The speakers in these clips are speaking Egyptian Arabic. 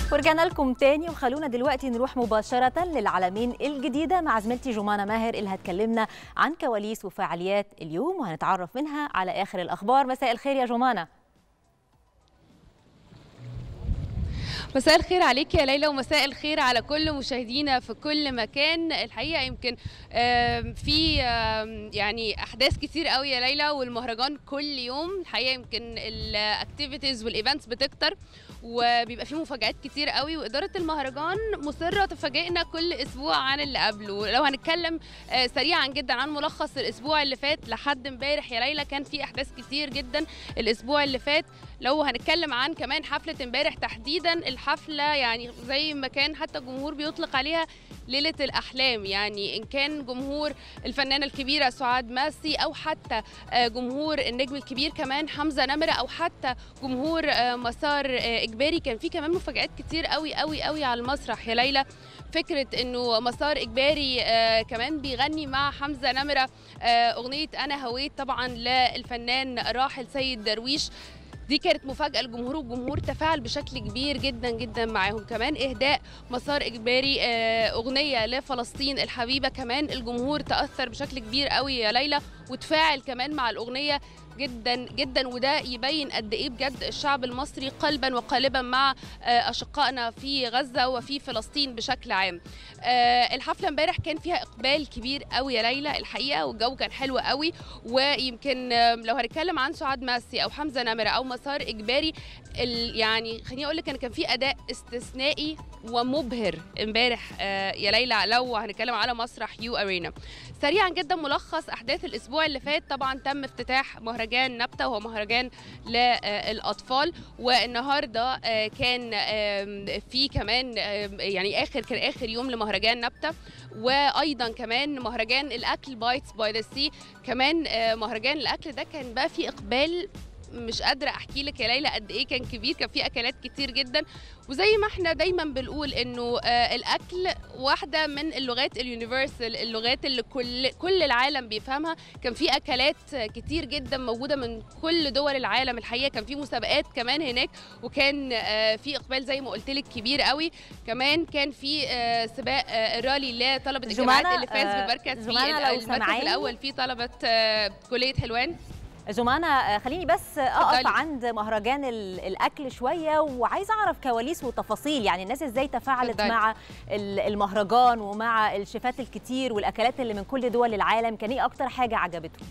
ورجعنا لكم تاني وخلونا دلوقتي نروح مباشرة للعالمين الجديدة مع زميلتي جمانة ماهر اللي هتكلمنا عن كواليس وفعاليات اليوم وهنتعرف منها على آخر الأخبار مساء الخير يا جمانة مساء الخير عليك يا ليلى ومساء الخير على كل مشاهدينا في كل مكان الحقيقه يمكن في يعني احداث كتير قوي يا ليلى والمهرجان كل يوم الحقيقه يمكن الاكتيفيتيز والايفنتس بتكتر وبيبقى فيه مفاجآت كتير قوي وإدارة المهرجان مصرة تفاجئنا كل أسبوع عن اللي قبله لو هنتكلم سريعا جدا عن ملخص الأسبوع اللي فات لحد امبارح يا ليلى كان في أحداث كتير جدا الأسبوع اللي فات لو هنتكلم عن كمان حفلة امبارح تحديدا الحفلة يعني زي ما كان حتى الجمهور بيطلق عليها ليلة الأحلام يعني إن كان جمهور الفنانة الكبيرة سعاد ماسي أو حتى جمهور النجم الكبير كمان حمزة نمرة أو حتى جمهور مسار إجباري كان في كمان مفاجآت كتير قوي قوي قوي على المسرح يا ليلى فكرة إنه مسار إجباري آه كمان بيغني مع حمزة نمرة آه أغنية أنا هويت طبعا للفنان راحل سيد درويش دي كانت مفاجاه للجمهور والجمهور تفاعل بشكل كبير جدا جدا معاهم كمان اهداء مسار اجباري اغنيه لفلسطين الحبيبه كمان الجمهور تاثر بشكل كبير قوي يا ليلى وتفاعل كمان مع الاغنيه جدا جدا وده يبين قد ايه بجد الشعب المصري قلبا وقالبا مع اشقائنا في غزه وفي فلسطين بشكل عام. الحفله امبارح كان فيها اقبال كبير قوي يا ليلى الحقيقه والجو كان حلو قوي ويمكن لو هنتكلم عن سعاد ماسي او حمزه نمره او مسار اجباري يعني خليني اقول لك ان كان في اداء استثنائي ومبهر امبارح يا ليلى لو هنتكلم على مسرح يو ارينا. سريعا جدا ملخص احداث الاسبوع اللي فات طبعا تم افتتاح مهرجان نبته وهو مهرجان للاطفال والنهارده كان في كمان يعني اخر كان اخر يوم لمهرجان نبته وايضا كمان مهرجان الاكل بايتس باي ذا سي كمان مهرجان الاكل ده كان بقى فيه اقبال مش قادره احكي لك يا ليلى قد ايه كان كبير كان فيه اكلات كتير جدا وزي ما احنا دايما بنقول انه آه الاكل واحده من اللغات اليونيفرسال اللغات اللي كل كل العالم بيفهمها كان في اكلات كتير جدا موجوده من كل دول العالم الحقيقه كان في مسابقات كمان هناك وكان آه في اقبال زي ما قلت لك كبير قوي كمان كان في آه سباق الرالي لطلبه الجامعات اللي فاز بالمركز في المركز الاول في طلبه كليه حلوان جمانة خليني بس اقف عند مهرجان الاكل شويه وعايزه اعرف كواليس وتفاصيل يعني الناس ازاي تفاعلت فضل. مع المهرجان ومع الشيفات الكتير والاكلات اللي من كل دول العالم كان ايه اكتر حاجه عجبتهم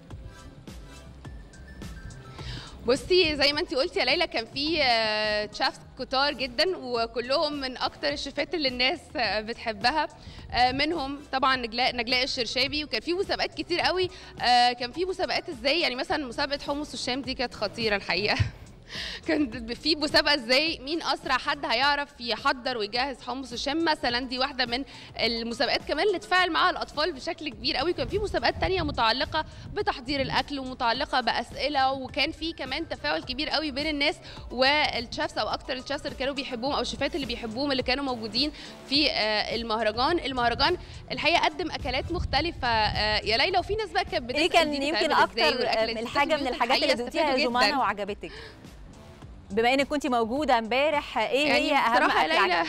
بصي زي ما انت قلتي يا ليلى كان في تشافز كتار جدا وكلهم من اكتر الشيفات اللي الناس بتحبها منهم طبعا نجلاء نجلاء الشرشابي وكان في مسابقات كتير قوي كان في مسابقات ازاي يعني مثلا مسابقه حمص الشام دي كانت خطيره الحقيقه كان في مسابقه ازاي مين اسرع حد هيعرف يحضر ويجهز حمص الشام مثلا دي واحده من المسابقات كمان اللي اتفاعل معاها الاطفال بشكل كبير قوي كان في مسابقات تانية متعلقه بتحضير الاكل ومتعلقه باسئله وكان في كمان تفاعل كبير قوي بين الناس والشيفs او اكتر الشيفs اللي كانوا بيحبوهم او الشيفات اللي بيحبوهم اللي كانوا موجودين في المهرجان المهرجان الحقيقه قدم اكلات مختلفه يا ليلى وفي ناس بقى كانت ايه كان يمكن اكتر الحاجه من الحاجات اللي دوقتيها يا جمانه وعجبتك بما انك كنت موجوده امبارح ايه يعني هي اهم اكل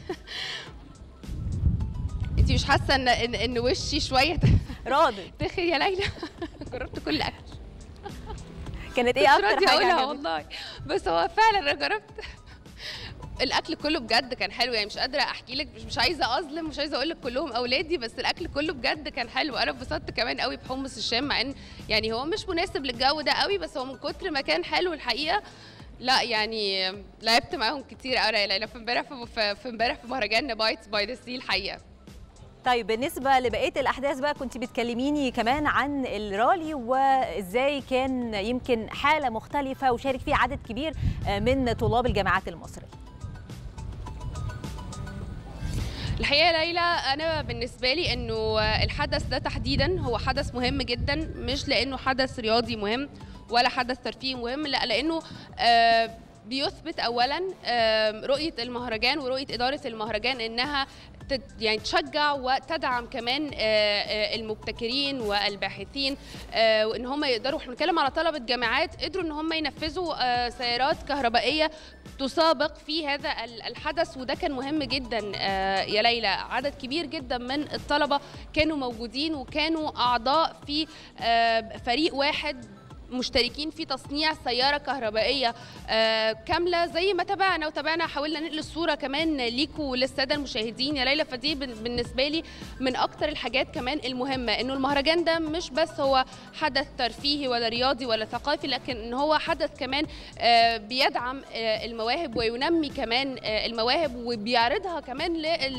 انت مش حاسه ان ان, إن وشي شويه راضي تخي يا ليلى جربت كل الاكل كانت ايه اكتر حاجه اقولها والله بس هو فعلا انا جربت الاكل كله بجد كان حلو يعني مش قادره احكي لك مش, مش عايزه اظلم مش عايزه اقول لك كلهم اولادي بس الاكل كله بجد كان حلو انا اتبسطت كمان قوي بحمص الشام مع ان يعني هو مش مناسب للجو ده قوي بس هو من كتر ما كان حلو الحقيقه لا يعني لعبت معاهم كتير قوي ليلى في امبارح في امبارح في مهرجان بايتس باي ذا سي الحقيقه طيب بالنسبة لبقية الأحداث بقى كنت بتكلميني كمان عن الرالي وإزاي كان يمكن حالة مختلفة وشارك فيه عدد كبير من طلاب الجامعات المصرية الحقيقه ليلى انا بالنسبه لي انه الحدث ده تحديدا هو حدث مهم جدا مش لانه حدث رياضي مهم ولا حدث ترفيهي مهم لا لانه آه بيثبت اولا آه رؤيه المهرجان ورؤيه اداره المهرجان انها يعني تشجع وتدعم كمان المبتكرين والباحثين وان هم يقدروا احنا بنتكلم على طلبه جامعات قدروا ان هم ينفذوا سيارات كهربائيه تسابق في هذا الحدث وده كان مهم جدا يا ليلى عدد كبير جدا من الطلبه كانوا موجودين وكانوا اعضاء في فريق واحد مشتركين في تصنيع سياره كهربائيه آه كامله زي ما تابعنا وتابعنا حاولنا ننقل الصوره كمان ليكوا وللساده المشاهدين يا ليلى فدي بالنسبه لي من اكتر الحاجات كمان المهمه انه المهرجان ده مش بس هو حدث ترفيهي ولا رياضي ولا ثقافي لكن ان هو حدث كمان آه بيدعم آه المواهب وينمي كمان آه المواهب وبيعرضها كمان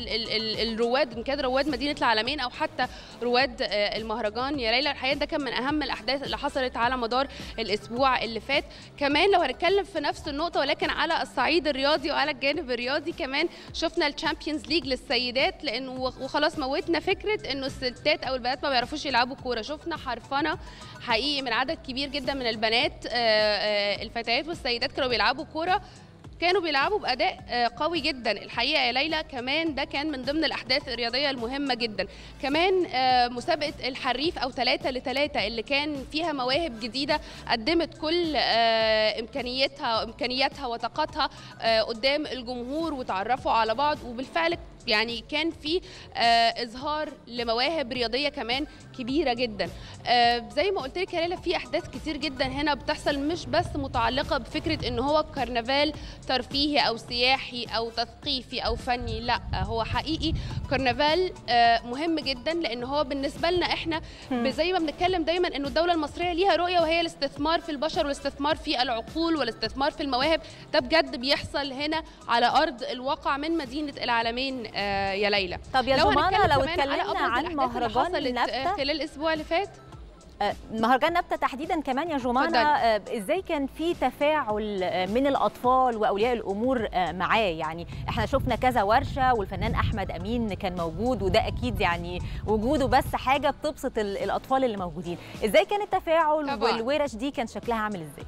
للرواد ان كان رواد مدينه العالمين او حتى رواد آه المهرجان يا ليلى الحقيقه ده كان من اهم الاحداث اللي حصلت على مدار الاسبوع اللي فات كمان لو هنتكلم في نفس النقطه ولكن على الصعيد الرياضي وعلى الجانب الرياضي كمان شفنا الشامبيونز ليج للسيدات لانه وخلاص موتنا فكره انه الستات او البنات ما بيعرفوش يلعبوا كوره شفنا حرفنه حقيقي من عدد كبير جدا من البنات الفتيات والسيدات كانوا بيلعبوا كوره كانوا بيلعبوا باداء قوي جدا الحقيقه يا ليلى كمان ده كان من ضمن الاحداث الرياضيه المهمه جدا كمان مسابقه الحريف او 3 ل 3 اللي كان فيها مواهب جديده قدمت كل امكانياتها امكانياتها وطاقتها قدام الجمهور وتعرفوا على بعض وبالفعل يعني كان في آه اظهار لمواهب رياضيه كمان كبيره جدا آه زي ما قلت لك يا ليلى في احداث كتير جدا هنا بتحصل مش بس متعلقه بفكره ان هو كرنفال ترفيهي او سياحي او تثقيفي او فني لا هو حقيقي كرنفال آه مهم جدا لان هو بالنسبه لنا احنا زي ما بنتكلم دايما انه الدوله المصريه ليها رؤيه وهي الاستثمار في البشر والاستثمار في العقول والاستثمار في المواهب ده بجد بيحصل هنا على ارض الواقع من مدينه العالمين آه يا ليلى طب يا جمانة لو اتكلمنا عن مهرجان نبتة خلال الاسبوع اللي فات مهرجان نبتة تحديدا كمان يا جمانة ازاي كان في تفاعل من الاطفال واولياء الامور معاه يعني احنا شفنا كذا ورشه والفنان احمد امين كان موجود وده اكيد يعني وجوده بس حاجه بتبسط الاطفال اللي موجودين ازاي كان التفاعل طبعا. والورش دي كان شكلها عامل ازاي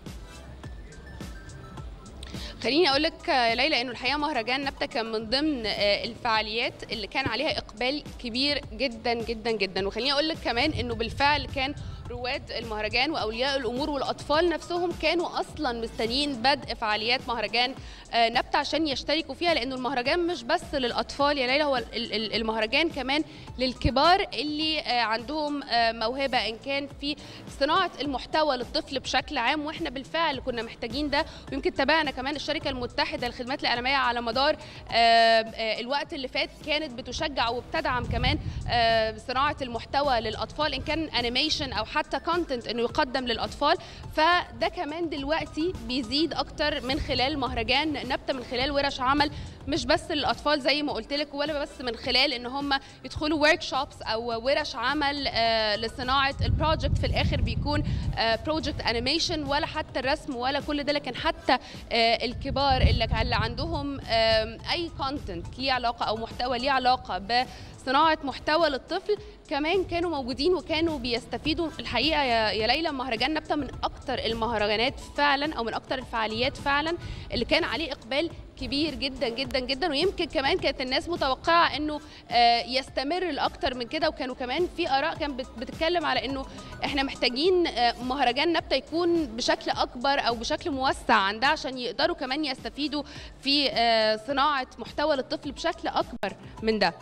خليني اقول لك يا ليلى انه الحقيقه مهرجان نبته كان من ضمن الفعاليات اللي كان عليها اقبال كبير جدا جدا جدا وخليني اقول لك كمان انه بالفعل كان رواد المهرجان واولياء الامور والاطفال نفسهم كانوا اصلا مستنيين بدء فعاليات مهرجان نبته عشان يشتركوا فيها لانه المهرجان مش بس للاطفال يا ليلى هو المهرجان كمان للكبار اللي عندهم موهبه ان كان في صناعه المحتوى للطفل بشكل عام واحنا بالفعل كنا محتاجين ده ويمكن تابعنا كمان الشركه المتحده للخدمات الاعلاميه على مدار الوقت اللي فات كانت بتشجع وبتدعم كمان صناعه المحتوى للاطفال ان كان انيميشن او حتى كونتنت انه يقدم للاطفال فده كمان دلوقتي بيزيد اكتر من خلال مهرجان نبته من خلال ورش عمل مش بس للاطفال زي ما قلت لك ولا بس من خلال ان هم يدخلوا ورك شوبس او ورش عمل آه لصناعه البروجكت في الاخر بيكون آه بروجكت انيميشن ولا حتى الرسم ولا كل ده لكن حتى آه الكبار اللي, اللي عندهم اي كونتنت ليه علاقه او محتوى ليه علاقه بصناعه محتوى للطفل كمان كانوا موجودين وكانوا بيستفيدوا الحقيقه يا, يا ليلى مهرجان نبته من اكتر المهرجانات فعلا او من اكتر الفعاليات فعلا اللي كان عليه اقبال كبير جدا جدا جدا ويمكن كمان كانت الناس متوقعه انه يستمر لاكتر من كده وكانوا كمان في اراء كان بتتكلم على انه احنا محتاجين مهرجان نبته يكون بشكل اكبر او بشكل موسع عن ده عشان يقدروا كمان يستفيدوا في صناعه محتوى للطفل بشكل اكبر من ده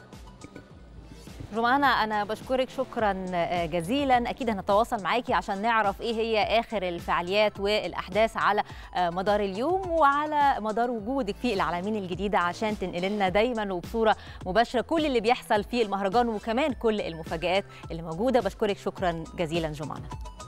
جمانة أنا بشكرك شكرا جزيلا أكيد هنتواصل معاكي عشان نعرف إيه هي آخر الفعاليات والأحداث على مدار اليوم وعلى مدار وجودك في العالمين الجديدة عشان تنقل لنا دايما وبصورة مباشرة كل اللي بيحصل في المهرجان وكمان كل المفاجآت اللي موجودة بشكرك شكرا جزيلا جمانة